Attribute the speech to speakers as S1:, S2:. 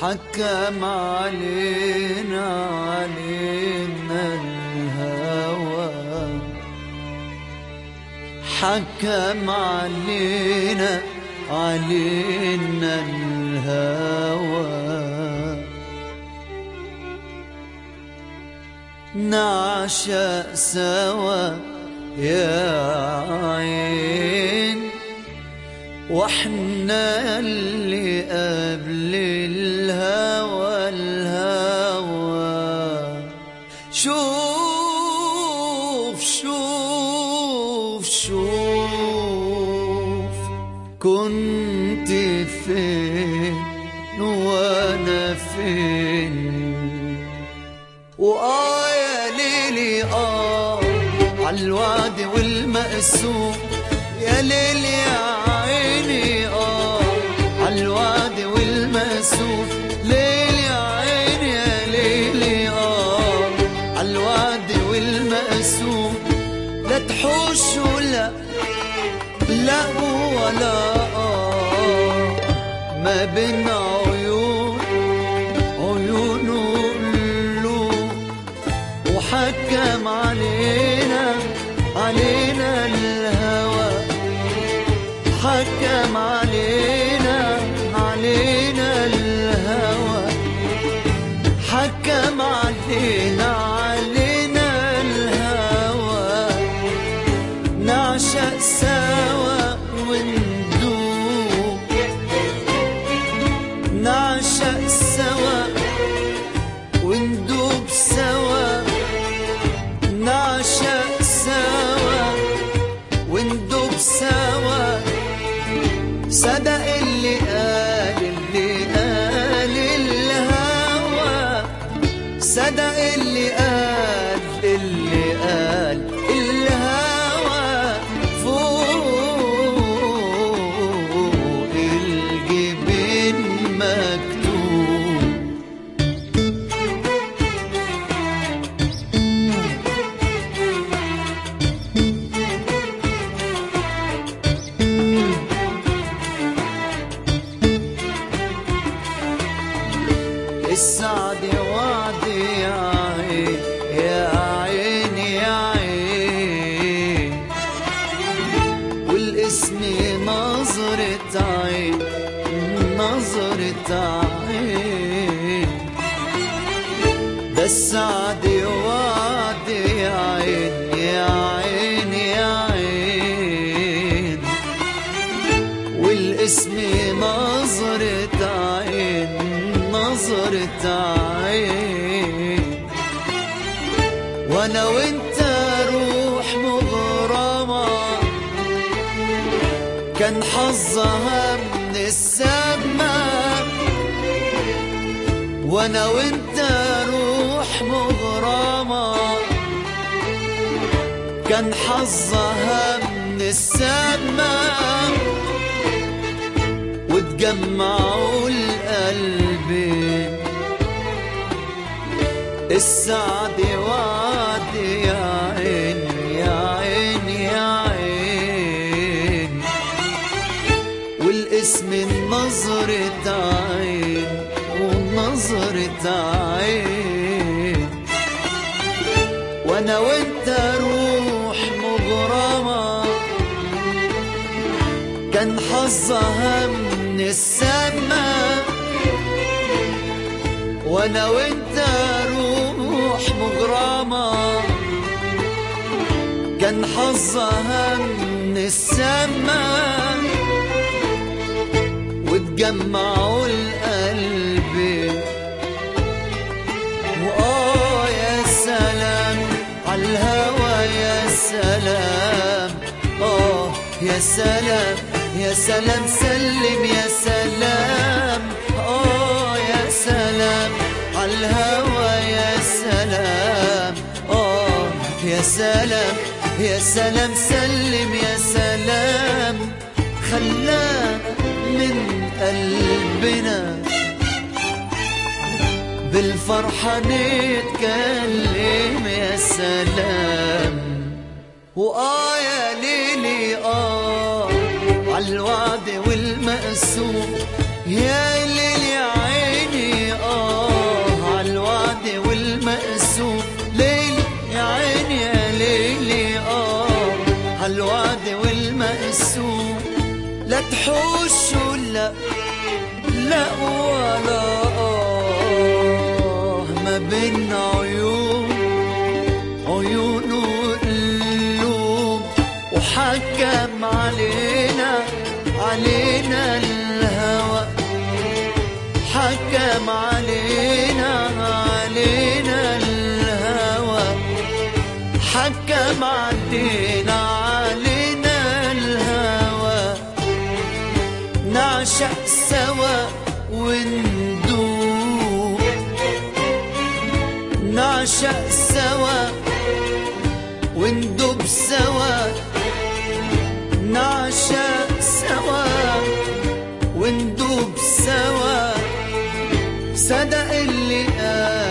S1: حكم علينا علينا الهوى حكم علينا علينا الهوى نعشق سوا يا عين واحنا اللي قبل الهوى الهوى شوف شوف شوف كنت فين وانا فين وآه يا ليلي آه عالوعد والمقسوم يا ليلي يا عيني آه عالوعد والمقسوم ليل يا عيني يا ليلي آه عالوعد والمقسوم لا تحوش ولا لا ولا آه ما بين عيون عيون وقلوب وحكم علينا علينا الهوى حكم علينا علينا الهوى حكم علينا علينا الهوى نعشق سوا وندوب نعشق سوا وندوب سوا نعشق سوا وندوب سوا صدق اللي قال اللي قال الهوى صدق اللي قال اللي قال الهوى فوق الجبين مكتوب السعد وعدي يا عين يا عين يا عين والاسم نظرة عين نظرة عين ده السعد وعدي يا عين يا عين يا عين والاسم نظرة عين نظرة عين وانا وانت روح مغرمة كان حظها من السما وانا وانت روح مغرمة كان حظها من السما وتجمعوا القلبين السعد وعد يا عين يا عين يا عين والاسم نظرة عين ونظرة عين وانا وانت روح مغرمه كان حظها من السما وانا وانت روح مغرمة كان حظها من السما وتجمعوا القلب وآه يا سلام عالهوى يا سلام آه يا سلام يا سلام سلم يا سلام آه يا سلام عالهوى يا سلام آه يا سلام يا سلام سلم يا سلام خلانا من قلبنا بالفرحة نتكلم يا سلام وآه يا ليلي آه عالوعد والمقسوم يا ليل يا عيني يحوش لا لا ولا آه ما بين عيون عيون وقلوب وحكم علينا علينا الهوى حكم علينا علينا الهوى حكم علينا علينا الهوى نعشق سوا وندوب نعشق سوا وندوب سوا نعشق سوا وندوب سوا صدق اللي قال